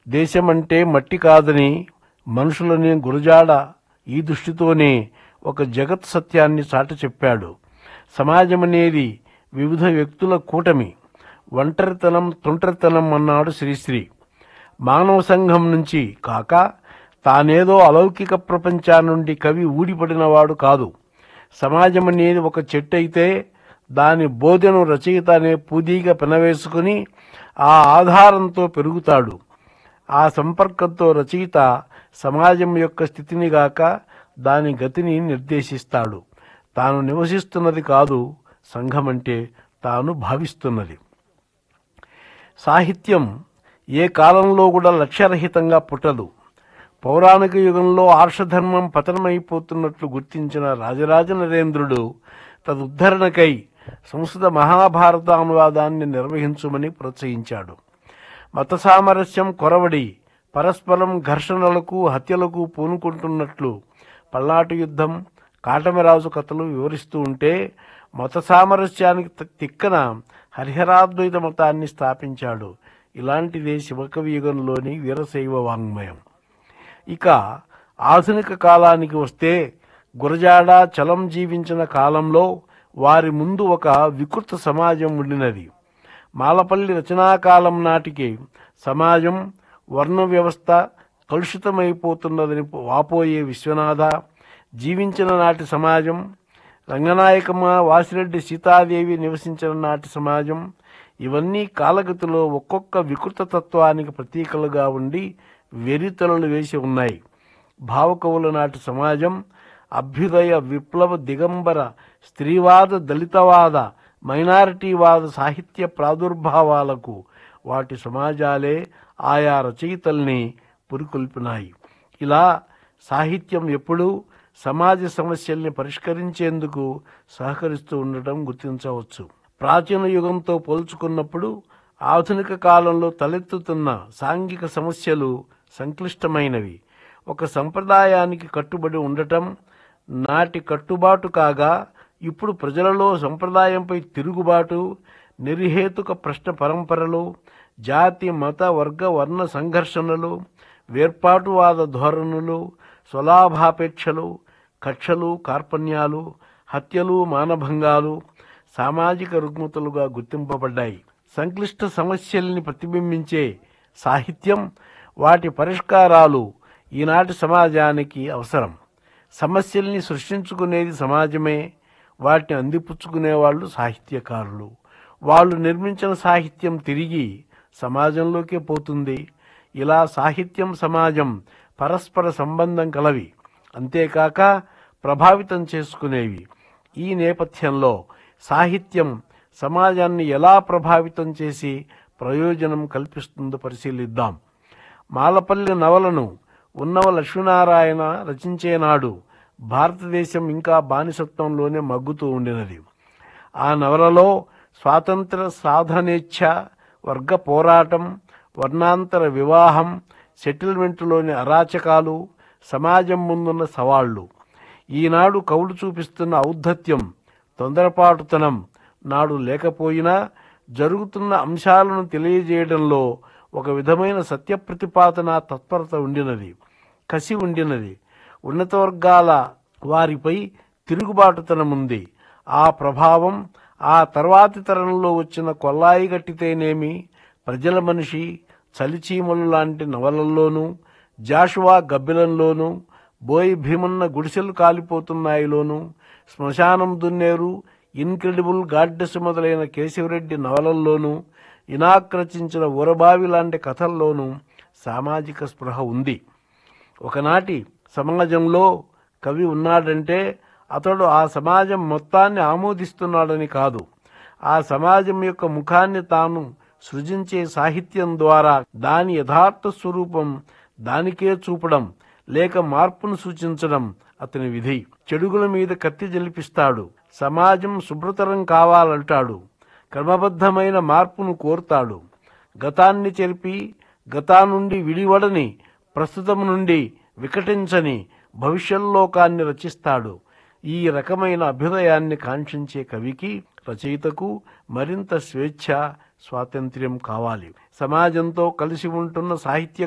దేశమంటే మట్టి కాదని మనుషులని గురజాడ ఈ దృష్టితోనే ఒక జగత్ సత్యాన్ని చాట చెప్పాడు సమాజం అనేది వివిధ వ్యక్తుల కూటమి ఒంటరితనం తుంటరితనం అన్నాడు శ్రీశ్రీ మానవ సంఘం నుంచి కాక తానేదో అలౌకిక ప్రపంచా నుండి కవి ఊడిపడినవాడు కాదు సమాజం అనేది ఒక చెట్టు అయితే దాని బోధను రచయిత అనే పూదీగా పెనవేసుకుని ఆ ఆధారంతో పెరుగుతాడు ఆ సంపర్కంతో రచయిత సమాజం యొక్క స్థితిని గాక దాని గతిని నిర్దేశిస్తాడు తాను నివసిస్తున్నది కాదు సంఘమంటే తాను భావిస్తున్నది సాహిత్యం ఏ కాలంలో కూడా లక్ష్యరహితంగా పుట్టదు పౌరాణిక యుగంలో ఆర్షధర్మం పతనమైపోతున్నట్లు గుర్తించిన రాజరాజ నరేంద్రుడు తదుద్ధరణకై సంస్కృత మహాభారత అనువాదాన్ని నిర్వహించుమని ప్రోత్సహించాడు మత సామరస్యం కొరవడి పరస్పరం ఘర్షణలకు హత్యలకు పూనుకుంటున్నట్లు పల్నాటి యుద్ధం కాటమరాజు కథలు వివరిస్తూ ఉంటే మత సామరస్యానికి త- తిక్కన హరిహరాద్వైత మతాన్ని స్థాపించాడు ఇలాంటిదే శివకవి యుగంలోని వీరశైవ వాంగ్మయం ఇక ఆధునిక కాలానికి వస్తే గురజాడ చలం జీవించిన కాలంలో వారి ముందు ఒక వికృత సమాజం ఉండినది మాలపల్లి రచనాకాలం నాటికి సమాజం వర్ణ వ్యవస్థ కలుషితమైపోతున్నదని వాపోయే విశ్వనాథ జీవించిన నాటి సమాజం రంగనాయకమ్మ వాసిరెడ్డి సీతాదేవి నివసించిన నాటి సమాజం ఇవన్నీ కాలగతిలో ఒక్కొక్క వికృత తత్వానికి ప్రతీకలుగా ఉండి వెరితలలు వేసి ఉన్నాయి భావకవుల నాటి సమాజం అభ్యుదయ విప్లవ దిగంబర స్త్రీవాద దళితవాద మైనారిటీవాద సాహిత్య ప్రాదుర్భావాలకు వాటి సమాజాలే ఆయా రచయితల్ని పురికొల్పినాయి ఇలా సాహిత్యం ఎప్పుడూ సమాజ సమస్యల్ని పరిష్కరించేందుకు సహకరిస్తూ ఉండటం గుర్తించవచ్చు ప్రాచీన యుగంతో పోల్చుకున్నప్పుడు ఆధునిక కాలంలో తలెత్తుతున్న సాంఘిక సమస్యలు సంక్లిష్టమైనవి ఒక సంప్రదాయానికి కట్టుబడి ఉండటం నాటి కట్టుబాటు కాగా ఇప్పుడు ప్రజలలో సంప్రదాయంపై తిరుగుబాటు నిర్హేతుక ప్రశ్న పరంపరలు జాతి మత వర్గ వర్ణ సంఘర్షణలు వేర్పాటువాద ధోరణులు స్వలాభాపేక్షలు కక్షలు కార్పణ్యాలు హత్యలు మానభంగాలు సామాజిక రుగ్మతలుగా గుర్తింపబడ్డాయి సంక్లిష్ట సమస్యల్ని ప్రతిబింబించే సాహిత్యం వాటి పరిష్కారాలు ఈనాటి సమాజానికి అవసరం సమస్యల్ని సృష్టించుకునేది సమాజమే వాటిని అందిపుచ్చుకునే వాళ్ళు సాహిత్యకారులు వాళ్ళు నిర్మించిన సాహిత్యం తిరిగి సమాజంలోకే పోతుంది ఇలా సాహిత్యం సమాజం పరస్పర సంబంధం కలవి అంతేకాక ప్రభావితం చేసుకునేవి ఈ నేపథ్యంలో సాహిత్యం సమాజాన్ని ఎలా ప్రభావితం చేసి ప్రయోజనం కల్పిస్తుందో పరిశీలిద్దాం మాలపల్లి నవలను ఉన్నవ లక్ష్మీనారాయణ రచించే నాడు భారతదేశం ఇంకా బానిసత్వంలోనే మగ్గుతూ ఉండినది ఆ నవలలో స్వాతంత్ర సాధనేచ్ఛ వర్గ పోరాటం వర్ణాంతర వివాహం సెటిల్మెంటులోని అరాచకాలు సమాజం ముందున్న సవాళ్లు ఈనాడు కవులు చూపిస్తున్న ఔద్ధత్యం తొందరపాటుతనం నాడు లేకపోయినా జరుగుతున్న అంశాలను తెలియజేయడంలో ఒక విధమైన సత్య ప్రతిపాదన తత్పరత ఉండినది కసి ఉండినది ఉన్నత వర్గాల వారిపై తిరుగుబాటుతనం ఉంది ఆ ప్రభావం ఆ తర్వాతి తరంలో వచ్చిన కొల్లాయి గట్టితేనేమి ప్రజల మనిషి చలిచీమలు లాంటి నవలల్లోనూ జాషువా గబ్బిలంలోనూ బోయి భీమన్న గుడిసెలు కాలిపోతున్నాయిలోనూ శ్మశానం దున్నేరు ఇన్క్రెడిబుల్ గాడ్డెస్ మొదలైన కేశవరెడ్డి నవలల్లోనూ ఇనాక్ రచించిన ఊరబావి లాంటి కథల్లోనూ సామాజిక స్పృహ ఉంది ఒకనాటి సమాజంలో కవి ఉన్నాడంటే అతడు ఆ సమాజం మొత్తాన్ని ఆమోదిస్తున్నాడని కాదు ఆ సమాజం యొక్క ముఖాన్ని తాను సృజించే సాహిత్యం ద్వారా దాని యథార్థ స్వరూపం దానికే చూపడం లేక మార్పును సూచించడం అతని విధి చెడుగుల మీద కత్తి జలిపిస్తాడు సమాజం శుభ్రతరం కావాలంటాడు క్రమబద్ధమైన మార్పును కోరుతాడు గతాన్ని చెరిపి గతా నుండి విడివడని ప్రస్తుతం నుండి వికటించని భవిష్యల్లోకాన్ని రచిస్తాడు ఈ రకమైన అభ్యుదయాన్ని కాంక్షించే కవికి రచయితకు మరింత స్వేచ్ఛ స్వాతంత్ర్యం కావాలి సమాజంతో కలిసి ఉంటున్న సాహిత్య